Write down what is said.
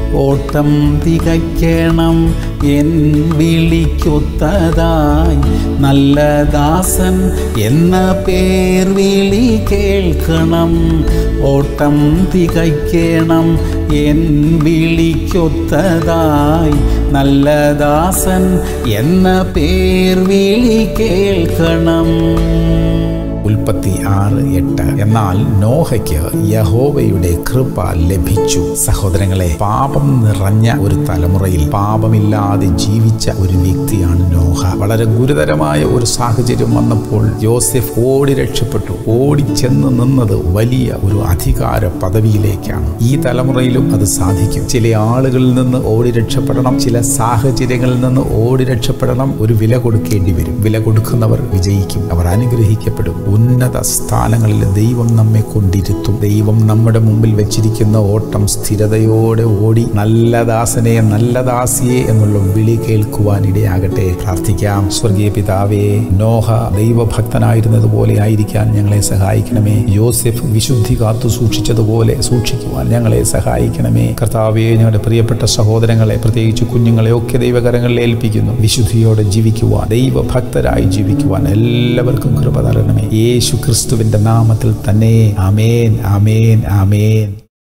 ഓട്ടം തികയ്ക്കണം എൻ വിളിക്കൊത്തതായി നല്ല ദാസൻ എന്ന പേർ വിളി കേൾക്കണം ഓട്ടം തികയ്ക്കണം എൻ വിളിക്കൊത്തതായി നല്ല ദാസൻ എന്ന പേർ വിളി കേൾക്കണം ഉൽപ്പത്തി ആറ് എട്ട് എന്നാൽ നോഹയ്ക്ക് യഹോവയുടെ കൃപ ലഭിച്ചു സഹോദരങ്ങളെ പാപം നിറഞ്ഞ ഒരു തലമുറയിൽ പാപമില്ലാതെ ജീവിച്ച ഒരു വ്യക്തിയാണ് നോഹ വളരെ ഗുരുതരമായ ഒരു സാഹചര്യം വന്നപ്പോൾ ജോസഫ് ഓടി രക്ഷപ്പെട്ടു ഓടിച്ചെന്ന് നിന്നത് വലിയ ഒരു അധികാര പദവിയിലേക്കാണ് ഈ തലമുറയിലും അത് സാധിക്കും ചില ആളുകളിൽ നിന്ന് ഓടി രക്ഷപ്പെടണം ചില സാഹചര്യങ്ങളിൽ നിന്ന് ഓടി രക്ഷപ്പെടണം ഒരു വില കൊടുക്കേണ്ടി വരും വില കൊടുക്കുന്നവർ വിജയിക്കും അവർ അനുഗ്രഹിക്കപ്പെടും ഉന്നത സ്ഥാനങ്ങളിൽ ദൈവം നമ്മെ കൊണ്ടിരുത്തും ദൈവം നമ്മുടെ മുമ്പിൽ വെച്ചിരിക്കുന്ന ഓട്ടം സ്ഥിരതയോടെ ഓടി നല്ല ദാസനെ നല്ല ദാസിയെ എന്നുള്ള വിളി കേൾക്കുവാൻ ഇടയാകട്ടെ പ്രാർത്ഥിക്കാം സ്വർഗീയ പിതാവേ നോഹ ദൈവഭക്തനായിരുന്നതുപോലെ ആയിരിക്കാൻ ഞങ്ങളെ സഹായിക്കണമേ യോസെഫ് വിശുദ്ധി കാത്തു സൂക്ഷിച്ചതുപോലെ സൂക്ഷിക്കുവാൻ ഞങ്ങളെ സഹായിക്കണമേ കർത്താവേ ഞങ്ങളുടെ പ്രിയപ്പെട്ട സഹോദരങ്ങളെ പ്രത്യേകിച്ച് കുഞ്ഞുങ്ങളെ ഒക്കെ ദൈവകരങ്ങളിൽ ഏൽപ്പിക്കുന്നു വിശുദ്ധിയോടെ ജീവിക്കുവാൻ ദൈവഭക്തരായി ജീവിക്കുവാൻ എല്ലാവർക്കും കൃപ നൽകണമേ യേശു ക്രിസ്തുവിന്റെ നാമത്തിൽ തന്നെ ആമേൻ ആമേൻ ആമേൻ